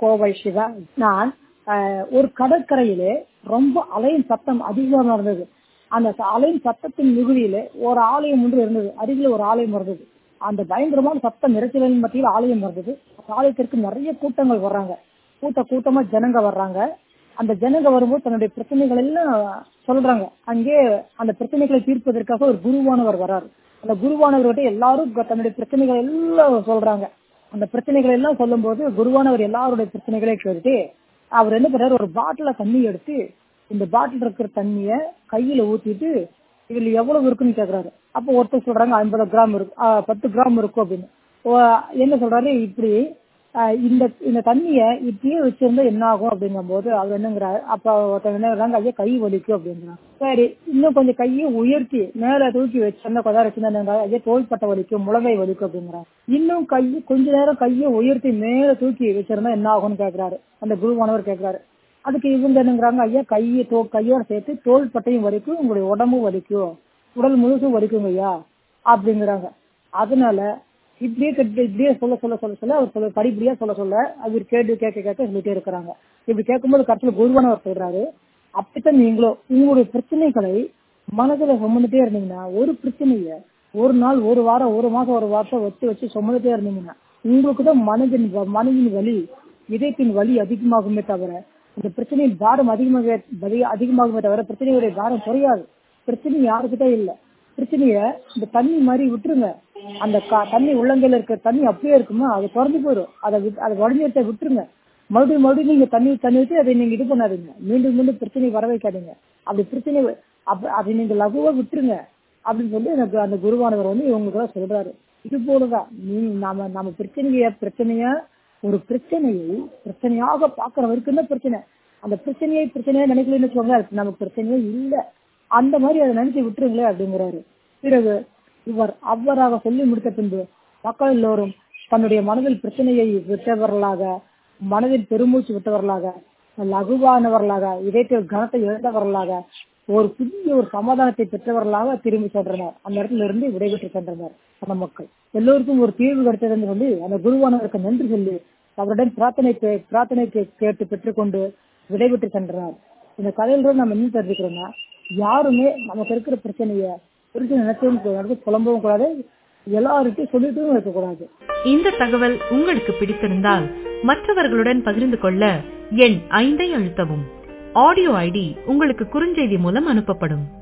கோவை சிவா நான் ஆஹ், ஒரு கடற்கரையிலே ரொம்ப அலையின் சத்தம் அதிகமாக நடந்தது அந்த ச- அலையின் சத்தத்தின் மிகுதியிலே ஒரு ஆலயம் ஒன்று இருந்தது அருகில் ஒரு ஆலயம் இருந்தது அந்த பயங்கரமான சத்தம் இறைச்சலின் மத்தியில் ஆலயம் இருந்தது அந்த ஆலயத்திற்கு நிறைய கூட்டங்கள் வர்றாங்க கூட்ட கூட்டமா ஜனங்க வர்றாங்க அந்த ஜனங்க வரும்போது தன்னுடைய பிரச்சனைகள் எல்லாம் சொல்றாங்க அங்கே அந்த பிரச்சனைகளை தீர்ப்பதற்காக ஒரு குருவானவர் வர்றாரு அந்த குருவானவர்கிட்ட எல்லாரும் க- தன்னுடைய பிரச்சனைகள் எல்லாம் சொல்றாங்க அந்த பிரச்சனைகள் எல்லாம் சொல்லும்போது குருவானவர் எல்லாருடைய பிரச்சனைகளை கேட்டு அவர் என்ன பண்றாரு ஒரு பாட்டில தண்ணி எடுத்து இந்த பாட்டில் இருக்கிற தண்ணிய கையில ஊத்திட்டு இதுல எவ்வளவு இருக்குன்னு கேக்குறாரு அப்போ ஒருத்தர் சொல்றாங்க ஐம்பது கிராம் இருக்கும் ஆ, பத்து கிராம் இருக்கும் அப்படின்னு ஓ, என்ன சொல்றாரு இப்படி ஆ, இந்த இந்த தண்ணிய இப்படியே வச்சிருந்தா என்ன ஆகும் அப்படிங்கும் போது அவர் என்னங்கிறாரு அப்ப ஒருத்தர் என்ன சொல்றாங்க ஐயா கை வலிக்கும் அப்படிங்கிறாங்க சரி இன்னும் கொஞ்சம் கையை உயர்த்தி மேல தூக்கி வச்சிருந்தா கொஞ்சம் வச்சிருந்தா ஐயா தோள்பட்டை வலிக்கும் முழங்கை வலிக்கும் அப்படிங்கிறாங்க இன்னும் கை கொஞ்ச நேரம் கையை உயர்த்தி மேல தூக்கி வச்சிருந்தா என்ன ஆகும்னு கேக்குறாரு அந்த குருவானவர் கேக்குறாரு அதுக்கு இவங்க என்னங்கிறாங்க ஐயா கையை தோ கையோட சேர்த்து தோள்பட்டையும் வலிக்கும் உங்களுடைய உடம்பும் வலிக்கும் உடல் முழுசும் வலிக்குங்க ஐயா அப்படிங்கிறாங்க அதனால இப்படியே கட்டு இப்படியே சொல்ல சொல்ல சொல்ல சொல்ல அவர் சொல்ல படிப்படியா சொல்ல சொல்ல அவர் கேட்டு கேட்க கேட்க சொல்லிட்டே இருக்கிறாங்க இப்படி கேட்கும்போது கடைசியில் குருவானவர் சொல்றாரு அப்படித்தான் நீங்களும் உங்களுடைய பிரச்சனைகளை மனதுல சுமந்துட்டே இருந்தீங்கன்னா ஒரு பிரச்சனைய ஒரு நாள் ஒரு வாரம் ஒரு மாசம் ஒரு வருஷம் வச்சு வச்சு சுமந்துட்டே இருந்தீங்கன்னா உங்களுக்கு தான் மனதின் வ- மனதின் வலி இதயத்தின் வலி அதிகமாகுமே தவிர இந்த பிரச்சனையின் பாரம் அதிகமாக அதிக- அதிகமாகுமே தவிர பிரச்சனையுடைய பாரம் குறையாது பிரச்சனை யாருக்கிட்ட இல்ல பிரச்சனைய இந்த தண்ணி மாதிரி விட்டுருங்க அந்த கா- தண்ணி உள்ளங்கையில இருக்கிற தண்ணி அப்படியே இருக்குமா அது குறைஞ்சு போயிடும் அதை விட்- அதை வடிஞ்சிட்ட விட்டுருங்க மறுபடியும் மறுபடியும் நீங்க தண்ணி தண்ணி ஊற்றி அதை நீங்க இது பண்ணாதீங்க மீண்டும் மீண்டும் பிரச்சனை வர வைக்காதீங்க அப்படி பிரச்சனை வ- அப்ப அதை நீங்க லகுவா விட்டுருங்க அப்படின்னு சொல்லி எனக்கு அந்த குருவானவர் வந்து இவங்களுக்கு சொல்றாரு இது போலதான் நீ நாம நம்ம பிரச்சனைய பிரச்சனைய ஒரு பிரச்சனையை பிரச்சனையாக பாக்குற வரைக்கும் தான் பிரச்சனை அந்த பிரச்சனையை பிரச்சனையா நினைக்கலன்னு வச்சுக்கோங்க அது நமக்கு பிரச்சனையே இல்ல அந்த மாதிரி அதை நினைச்சு விட்டுருங்களே அப்படிங்கிறாரு பிறகு இவர் அவ்வாறாக சொல்லி முடித்த பின்பு மக்கள் எல்லோரும் தன்னுடைய மனதில் பிரச்சனையை விட்டவர்களாக மனதில் பெருமூச்சு விட்டவர்களாக லகுவானவர்களாக இதயத்தில் கனத்தை இழந்தவர்களாக ஒரு புதிய ஒரு சமாதானத்தை பெற்றவர்களாக திரும்பி சென்றனர் அந்த இடத்துல இருந்து விடைபெற்று சென்றனர் அந்த மக்கள் எல்லோருக்கும் ஒரு தீர்வு கிடைத்தது என்று சொல்லி அந்த குருவானவருக்கு நன்றி சொல்லி அவருடன் பிரார்த்தனை கே- பிரார்த்தனை கே- கேட்டு பெற்றுக்கொண்டு விடைபெற்று சென்றனர் இந்த கதையிலிருந்து நம்ம என்ன தெரிஞ்சுக்கிறோம்னா யாருமே நமக்கு இருக்கிற பிரச்சனைய குறித்து நினைச்சவும் கூடாது புலம்பவும் கூடாது எல்லார்கிட்டையும் சொல்லிட்டும் இருக்கக்கூடாது இந்த தகவல் உங்களுக்கு பிடித்திருந்தால் மற்றவர்களுடன் பகிர்ந்து கொள்ள எண் ஐந்தை அழுத்தவும் ஆடியோ ஐடி உங்களுக்கு குறுஞ்செய்தி மூலம் அனுப்பப்படும்